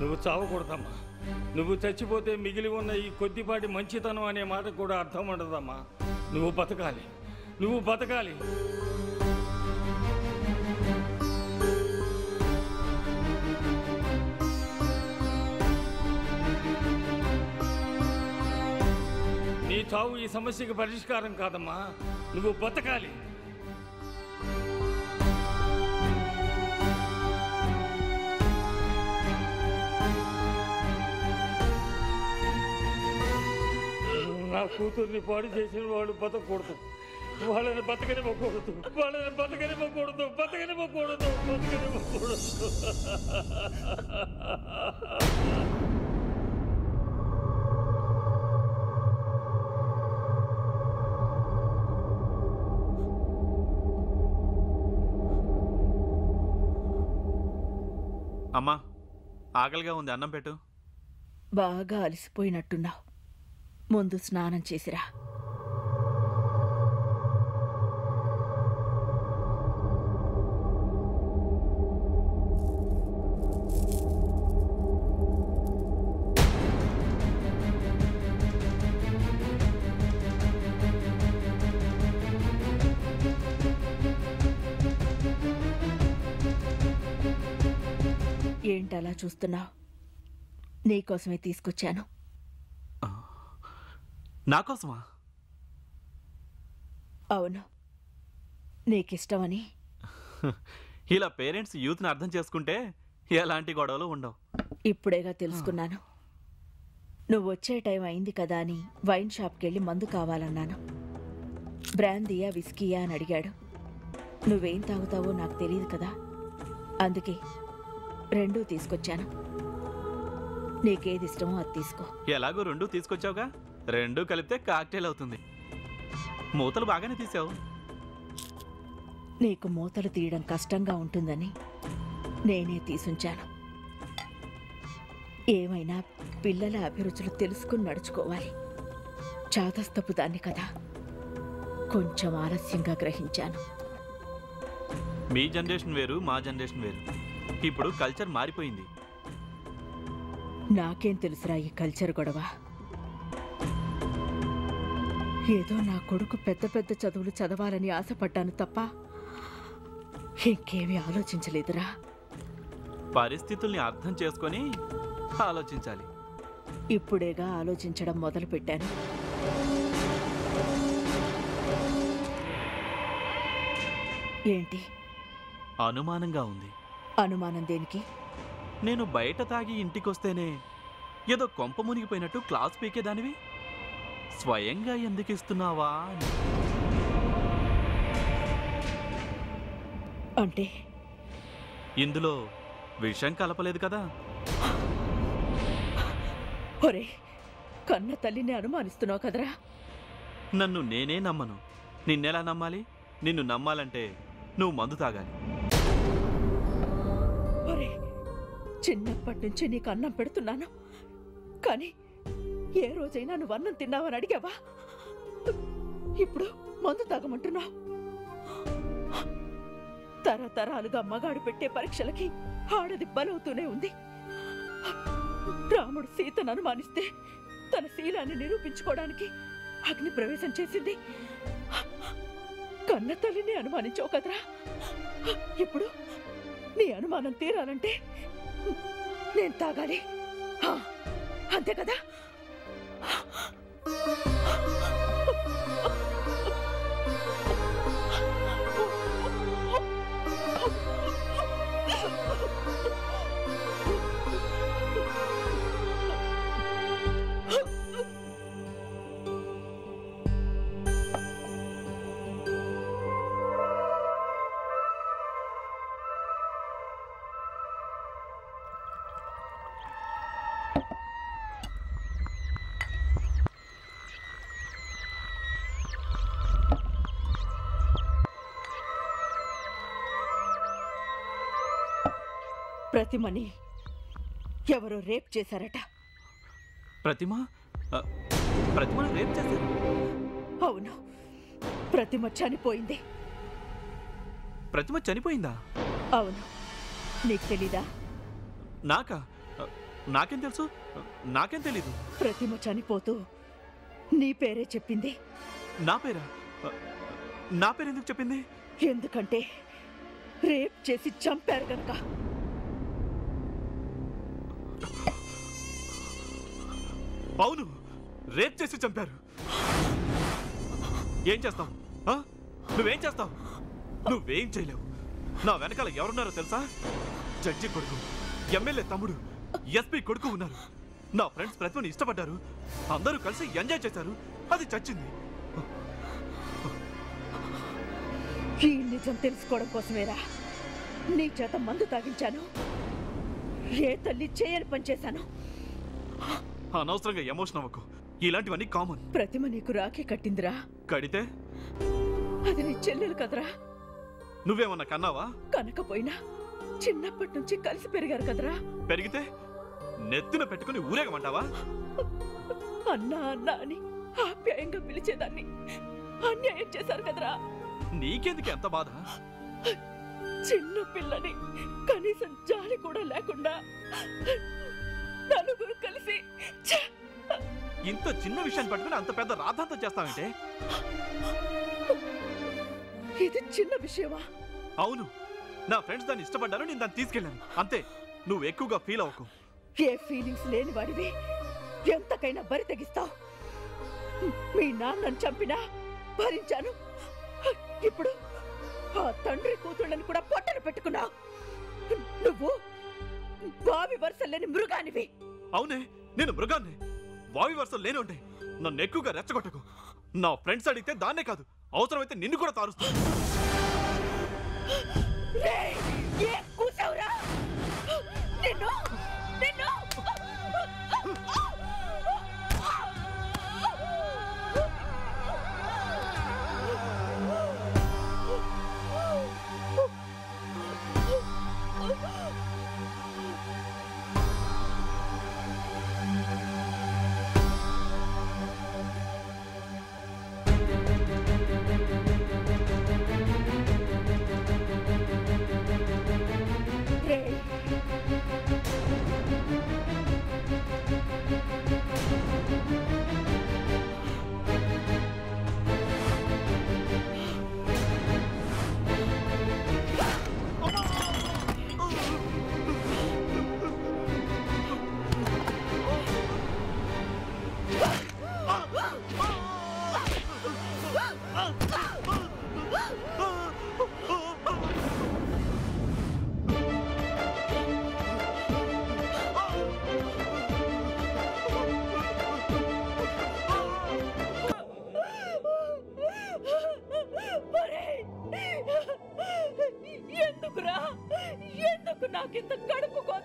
నువ్వు చావకూడదమ్మా నువ్వు చచ్చిపోతే మిగిలి ఉన్న ఈ కొద్దిపాటి మంచితనం అనే మాట కూడా అర్థం ఉండదమ్మా నువ్వు బతకాలి నువ్వు బతకాలి నీ చావు ఈ సమస్యకి పరిష్కారం కాదమ్మా నువ్వు బతకాలి నా కూతుర్ని పాడు చేసిన వాళ్ళు బతకూడదు వాళ్ళని బతకనివ్వకూడదు వాళ్ళని బతకనివ్వకూడదు బతకనివ్వకూడదు బతకనివ్వకూడదు అమ్మా ఆకలిగా ఉంది అన్నం పెట్టు బాగా అలసిపోయినట్టున్నావు ముందు స్నానం చేసిరా ఏంటలా చూస్తున్నావు నీకోసమే తీసుకొచ్చాను నా కోసమా అవును నీకిష్టమని ఇలా పేరెంట్స్ యూత్ని అర్థం చేసుకుంటే ఎలాంటి గొడవలు ఉండవు ఇప్పుడేగా తెలుసుకున్నాను నువ్వు వచ్చే టైం అయింది కదా అని వైన్ షాప్కి వెళ్ళి మందు కావాలన్నాను బ్రాందీయా విస్కీయా అని అడిగాడు నువ్వేం తాగుతావో నాకు తెలియదు కదా అందుకే రెండూ తీసుకొచ్చాను నీకేది ఇష్టమో అది తీసుకో ఎలాగో రెండు తీసుకొచ్చావుగా రెండు కలిపితే కాక్టైల్ అవుతుంది మూతలు బాగానే తీసావు నీకు మూతలు తీయడం కష్టంగా ఉంటుందని నేనే తీసుంచాను ఏమైనా పిల్లల అభిరుచులు తెలుసుకుని నడుచుకోవాలి చాదస్తపు దాన్ని కదా కొంచెం ఆలస్యంగా గ్రహించాను మీ జనరేషన్ వేరు మా జనరేషన్ వేరు ఇప్పుడు కల్చర్ మారిపోయింది నాకేం తెలుసురా ఈ కల్చర్ గొడవ ఏదో నా కొడుకు పెద్ద పెద్ద చదువులు చదవాలని ఆశపడ్డాను తప్ప ఇంకేమీ ఆలోచించలేదురా పరిస్థితుల్ని అర్థం చేసుకొని ఆలోచించాలి ఇప్పుడేగా ఆలోచించడం మొదలుపెట్టాను ఏంటి అనుమానంగా ఉంది అనుమానం దేనికి నేను బయట తాగి ఇంటికొస్తేనే ఏదో కొంప మునిగిపోయినట్టు క్లాస్ పీకేదానివి స్వయంగా ఎందుకు ఇస్తున్నావా అని. అంటే ఇందులో విషం కలపలేదు కదా ఒరే కన్న తల్లిని అనుమానిస్తున్నావు కదరా నన్ను నేనే నమ్మను నిన్నెలా నమ్మాలి నిన్ను నమ్మాలంటే నువ్వు మందు తాగాలి ఒరే చిన్నప్పటి నుంచి నీకు అన్నం పెడుతున్నాను కానీ ఏ రోజైనా నువ్వు అన్నం తిన్నావని అడిగావా ఇప్పుడు మందు తాగమంటున్నావు తరతరాలుగా మగాడు పెట్టే పరీక్షలకి ఆడది బలవుతూనే ఉంది రాముడు సీతను అనుమానిస్తే తన శీలాన్ని నిరూపించుకోవడానికి అగ్ని ప్రవేశం చేసింది కన్న తల్లిని అనుమానించావు కదరా ఇప్పుడు నీ అనుమానం తీరాలంటే నేను తాగాలి హా, అంతే కదా ప్రతిమని ఎవరో రేప్ చేశారట ప్రతిమ ఆ, ప్రతిమను రేప్ చేశారు అవును ప్రతిమ చనిపోయింది ప్రతిమ చనిపోయిందా అవును నీకు తెలీదా నాకా ఆ, నాకేం తెలుసు నాకేం తెలీదు ప్రతిమ చనిపోతూ నీ పేరే చెప్పింది నా పేరా నా పేరు ఎందుకు చెప్పింది ఎందుకంటే రేప్ చేసి చంపారు గనక అవును రేప్ చేసి చంపారు ఏం చేస్తావు ఆ? నువ్వేం చేస్తావు నువ్వేం చేయలేవు నా వెనకాల ఎవరున్నారో తెలుసా జడ్జి కొడుకు ఎమ్మెల్యే తమ్ముడు ఎస్పీ కొడుకు ఉన్నారు నా ఫ్రెండ్స్ ప్రతిభని ఇష్టపడ్డారు అందరూ కలిసి ఎంజాయ్ చేశారు అది చచ్చింది ఈ నిజం తెలుసుకోవడం కోసమేరా నీ చేత మందు తాగించాను ఏ తల్లి చేయని పని చేశాను అనవసరంగా ఎమోషన్ అవ్వకు ఇలాంటివన్నీ కామన్ ప్రతిమ నీకు రాఖీ కట్టిందిరా కడితే అది నీ చెల్లెలు కదరా నువ్వేమన్నా కన్నావా కనకపోయినా చిన్నప్పటి నుంచి కలిసి పెరిగారు కదరా పెరిగితే నెత్తిన పెట్టుకుని ఊరేగమంటావా అన్నా అన్నా అని ఆప్యాయంగా పిలిచేదాన్ని అన్యాయం చేశారు కదరా నీకెందుకు ఎంత బాధ చిన్న పిల్లని కనీసం జాలి కూడా లేకుండా నలుగురు కలిసి ఛ! ఇంత చిన్న విషయాన్ని పట్టుకుని అంత పెద్ద రాద్ధాంతం చేస్తావంటే ఇది చిన్న విషయమా అవును నా ఫ్రెండ్స్ దాన్ని ఇష్టపడ్డారు నేను దాన్ని తీసుకెళ్ళాను అంతే నువ్వు ఎక్కువగా ఫీల్ అవ్వకు ఏ ఫీలింగ్స్ లేని వాడివి ఎంతకైనా బరి తెగిస్తావు మీ నాన్నను చంపినా భరించాను ఇప్పుడు ఆ తండ్రి కూతుళ్ళని కూడా పొట్టన పెట్టుకున్నావు నువ్వు బావి వరుసలేని మృగానివి అవునే నేను మృగాన్ని వావి వరుసలు లేని ఉండే నన్ను ఎక్కువగా రెచ్చగొట్టకు నా ఫ్రెండ్స్ అడిగితే దాన్నే కాదు అవసరమైతే నిన్ను కూడా తారుస్తాను రేయ్, ఏం కూసావురా నిన్ను నిన్ను రేయ్, ఒరేయ్, ఎందుకురా ఎందుకు నాకింత కడుపు కోత